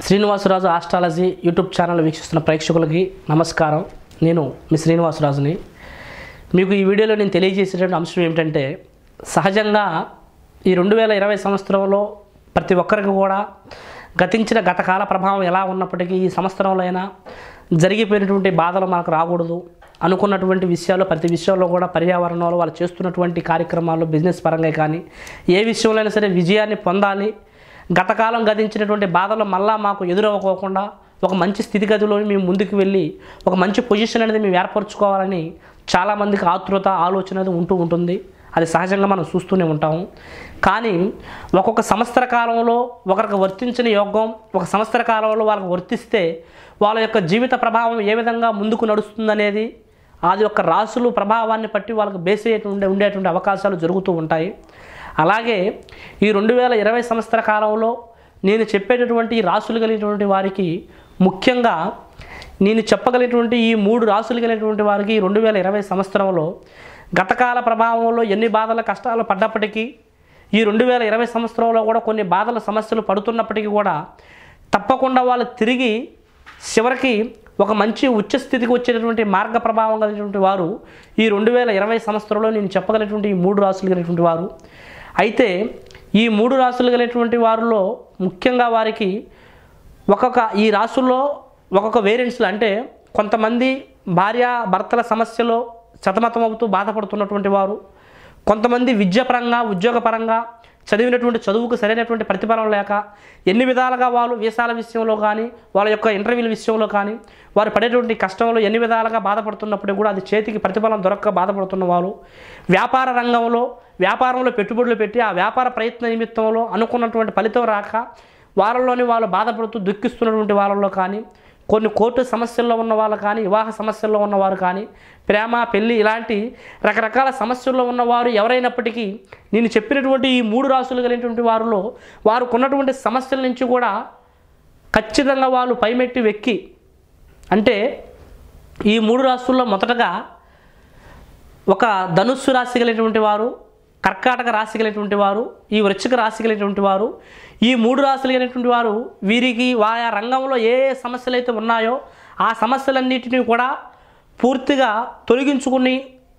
Srinivasaraju astrology YouTube channel వీక్షిస్తున్న ప్రేక్షకులకి నమస్కారం నేను మీ శ్రీనివాసరాజుని మీకు ఈ వీడియోలో నేను తెలియజేసేటువంటి అంశం ఏమిటంటే సహజంగా ఈ రెండు వేల ఇరవై సంవత్సరంలో ప్రతి ఒక్కరికి కూడా గతించిన గతకాల ప్రభావం ఎలా ఉన్నప్పటికీ ఈ సంవత్సరంలో అయినా జరిగిపోయినటువంటి బాధలు మనకు రాకూడదు అనుకున్నటువంటి విషయాలు ప్రతి విషయంలో కూడా పర్యావరణంలో వాళ్ళు చేస్తున్నటువంటి కార్యక్రమాలు బిజినెస్ పరంగా కానీ ఏ విషయంలో అయినా సరే విజయాన్ని పొందాలి గతకాలం గతించినటువంటి బాధలు మళ్ళా మాకు ఎదురవ్వకోకుండా ఒక మంచి స్థితిగతిలో మేము ముందుకు వెళ్ళి ఒక మంచి పొజిషన్ అనేది మేము ఏర్పరచుకోవాలని చాలామందికి ఆతృత ఆలోచన అనేది ఉంటూ ఉంటుంది అది సహజంగా మనం చూస్తూనే ఉంటాము కానీ ఒక్కొక్క సంవత్సర కాలంలో ఒకరికి వర్తించిన యోగం ఒక సంవత్సర కాలంలో వాళ్ళకి వర్తిస్తే వాళ్ళ యొక్క జీవిత ప్రభావం ఏ విధంగా ముందుకు నడుస్తుందనేది అది యొక్క రాసులు ప్రభావాన్ని బట్టి వాళ్ళకి బేస్ అయ్యేటి ఉండే ఉండేటువంటి అవకాశాలు జరుగుతూ ఉంటాయి అలాగే ఈ రెండు వేల ఇరవై సంవత్సర కాలంలో నేను చెప్పేటటువంటి ఈ రాసులు కలిగినటువంటి వారికి ముఖ్యంగా నేను చెప్పగలిగినటువంటి ఈ మూడు రాసులు కలిగినటువంటి వారికి ఈ రెండు వేల ఇరవై సంవత్సరంలో గతకాల ప్రభావంలో ఎన్ని బాధల కష్టాలు పడ్డప్పటికీ ఈ రెండు వేల ఇరవై సంవత్సరంలో కూడా కొన్ని బాధల సమస్యలు పడుతున్నప్పటికీ కూడా తప్పకుండా వాళ్ళు తిరిగి చివరికి ఒక మంచి ఉచ్చ స్థితికి వచ్చేటటువంటి మార్గ ప్రభావం కలిగినటువంటి వారు ఈ రెండు వేల ఇరవై సంవత్సరంలో నేను చెప్పగలిగినటువంటి ఈ మూడు రాసులు కలిగినటువంటి వారు అయితే ఈ మూడు రాసులు కలిగినటువంటి వారిలో ముఖ్యంగా వారికి ఒక్కొక్క ఈ రాసుల్లో ఒక్కొక్క వేరియంట్స్లో అంటే కొంతమంది భార్య భర్తల సమస్యలో సతమతమవుతూ బాధపడుతున్నటువంటి వారు కొంతమంది విద్యాపరంగా ఉద్యోగపరంగా చదివినటువంటి చదువుకు సరైనటువంటి ప్రతిఫలం లేక ఎన్ని విధాలుగా వాళ్ళు వీసాల విషయంలో కానీ వాళ్ళ యొక్క ఇంటర్వ్యూల విషయంలో కానీ వారు పడేటువంటి కష్టంలో ఎన్ని విధాలుగా బాధపడుతున్నప్పుడు కూడా అది చేతికి ప్రతిఫలం దొరక్క బాధపడుతున్న వాళ్ళు వ్యాపార రంగంలో వ్యాపారంలో పెట్టుబడులు పెట్టి ఆ వ్యాపార ప్రయత్న నిమిత్తంలో అనుకున్నటువంటి ఫలితం రాక వాళ్ళలోని వాళ్ళు బాధపడుతూ దుఃఖిస్తున్నటువంటి వాళ్ళలో కానీ కొన్ని కోర్టు సమస్యల్లో ఉన్న వాళ్ళు కానీ వివాహ సమస్యల్లో ఉన్నవారు కానీ ప్రేమ పెళ్ళి ఇలాంటి రకరకాల సమస్యల్లో ఉన్నవారు ఎవరైనప్పటికీ నేను చెప్పినటువంటి ఈ మూడు రాసులు కలిగినటువంటి వారిలో వారికి ఉన్నటువంటి సమస్యల నుంచి కూడా ఖచ్చితంగా వాళ్ళు పైమెట్టి వెక్కి అంటే ఈ మూడు రాసుల్లో మొదటగా ఒక ధనుస్సు రాశి కలిగినటువంటి వారు కర్కాటక రాశి కలిగినటువంటి వారు ఈ వృశ్చిక రాశి కలిగినటువంటి వారు ఈ మూడు రాశులు కలిగినటువంటి వారు వీరికి ఆయా రంగంలో ఏ ఏ సమస్యలు అయితే ఉన్నాయో ఆ సమస్యలన్నిటినీ కూడా పూర్తిగా తొలగించుకుని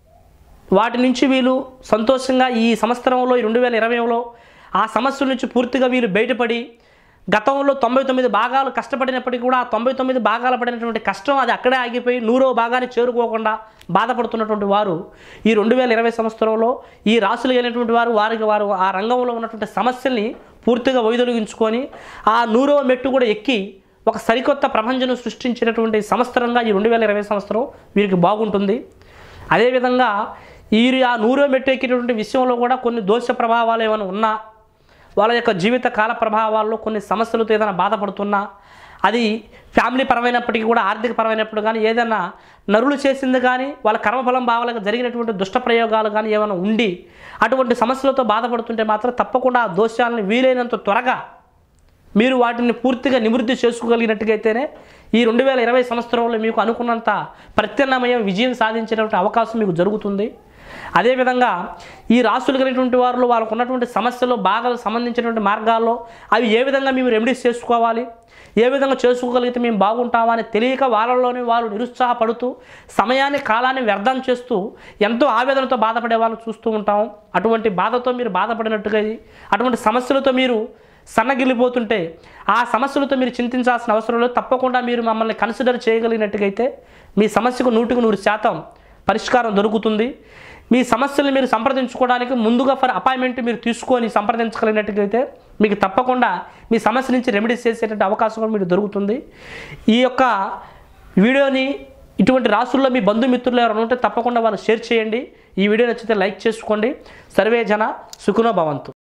వాటి నుంచి వీళ్ళు సంతోషంగా ఈ సంవత్సరంలో ఈ రెండు వేల ఇరవైలో ఆ సమస్యల నుంచి పూర్తిగా వీళ్ళు బయటపడి గతంలో తొంభై తొమ్మిది భాగాలు కష్టపడినప్పటికీ కూడా ఆ తొంభై తొమ్మిది భాగాలు పడినటువంటి కష్టం అది అక్కడే ఆగిపోయి నూరో భాగాన్ని చేరుకోకుండా బాధపడుతున్నటువంటి వారు ఈ రెండు వేల ఇరవై సంవత్సరంలో ఈ రాసులు అయినటువంటి వారు వారికి వారు ఆ రంగంలో ఉన్నటువంటి సమస్యల్ని పూర్తిగా వైదొలిగించుకొని ఆ నూరవ మెట్టు కూడా ఎక్కి ఒక సరికొత్త ప్రపంచం సృష్టించినటువంటి సంవత్సరంగా ఈ రెండు వేల ఇరవై సంవత్సరం వీరికి బాగుంటుంది అదేవిధంగా ఈ ఆ నూరో మెట్టు ఎక్కేటటువంటి విషయంలో కూడా కొన్ని దోష ప్రభావాలు ఏమైనా ఉన్నా వాళ్ళ యొక్క జీవిత కాల ప్రభావాల్లో కొన్ని సమస్యలతో ఏదైనా బాధపడుతున్నా అది ఫ్యామిలీ పరమైనప్పటికీ కూడా ఆర్థిక పరమైనప్పుడు కానీ ఏదైనా నరులు చేసింది కానీ వాళ్ళ కర్మఫలం భావాలకు జరిగినటువంటి దుష్ట ప్రయోగాలు కానీ ఏమైనా ఉండి అటువంటి సమస్యలతో బాధపడుతుంటే మాత్రం తప్పకుండా ఆ దోషాలను వీలైనంత త్వరగా మీరు వాటిని పూర్తిగా నివృత్తి చేసుకోగలిగినట్టుగైతేనే ఈ రెండు వేల ఇరవై సంవత్సరంలో మీకు అనుకున్నంత ప్రత్యామ్నాయం విజయం సాధించేటువంటి అవకాశం మీకు జరుగుతుంది అదేవిధంగా ఈ రాసులు కలిగినటువంటి వారిలో వాళ్ళకు ఉన్నటువంటి సమస్యలు బాధలు సంబంధించినటువంటి మార్గాల్లో అవి ఏ విధంగా మేము రెమెడీస్ చేసుకోవాలి ఏ విధంగా చేసుకోగలిగితే మేము బాగుంటామా అని తెలియక వాళ్ళలోనే వాళ్ళు నిరుత్సాహపడుతూ సమయాన్ని కాలాన్ని వ్యర్థం చేస్తూ ఎంతో ఆవేదనతో బాధపడే వాళ్ళు చూస్తూ ఉంటాం అటువంటి బాధతో మీరు బాధపడినట్టుగా అటువంటి సమస్యలతో మీరు సన్నగిల్లిపోతుంటే ఆ సమస్యలతో మీరు చింతించాల్సిన అవసరం లేదు తప్పకుండా మీరు మమ్మల్ని కన్సిడర్ చేయగలిగినట్టుగైతే మీ సమస్యకు నూటికి నూరు శాతం పరిష్కారం దొరుకుతుంది మీ సమస్యలు మీరు సంప్రదించుకోవడానికి ముందుగా ఫర్ అపాయింట్మెంట్ మీరు తీసుకొని సంప్రదించగలిగినట్టుగైతే మీకు తప్పకుండా మీ సమస్య నుంచి రెమెడీస్ చేసేటువంటి అవకాశం కూడా మీకు దొరుకుతుంది ఈ యొక్క వీడియోని ఇటువంటి రాసుల్లో మీ బంధుమిత్రులు ఎవరైనా ఉంటే తప్పకుండా వాళ్ళు షేర్ చేయండి ఈ వీడియో నచ్చితే లైక్ చేసుకోండి సర్వే జన సుఖనో భవంతు